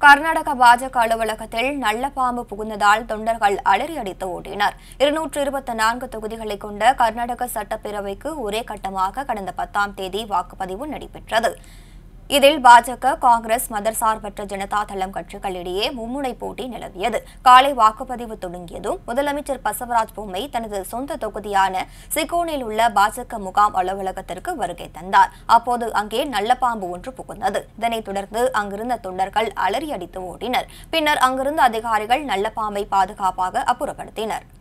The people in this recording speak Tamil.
கர்நாடக பாஜக அலுவலகத்தில் நல்ல பாம்பு புகுந்ததால் தொண்டர்கள் அலறி அடித்து ஓடினர் இருநூற்று இருபத்தி நான்கு தொகுதிகளை கொண்ட கர்நாடக சட்டப்பேரவைக்கு ஒரே கட்டமாக கடந்த பத்தாம் தேதி வாக்குப்பதிவு நடைபெற்றது இதில் பாஜக காங்கிரஸ் மதர்சார்பற்ற ஜனதா தளம் கட்சிகளிடையே மும்முனை போட்டி நிலவியது காலை வாக்குப்பதிவு தொடங்கியதும் முதலமைச்சர் பசவராஜ் பொம்மை தனது சொந்த தொகுதியான சிக்கோனில் உள்ள பாஜக முகாம் அலுவலகத்திற்கு வருகை தந்தார் அப்போது அங்கே நல்ல பாம்பு ஒன்று புகுந்தது இதனைத் தொடர்ந்து அங்கிருந்த தொண்டர்கள் அலறி அடித்து ஓடினர் பின்னர் அங்கிருந்த அதிகாரிகள் நல்ல பாம்பை பாதுகாப்பாக அப்புறப்படுத்தினர்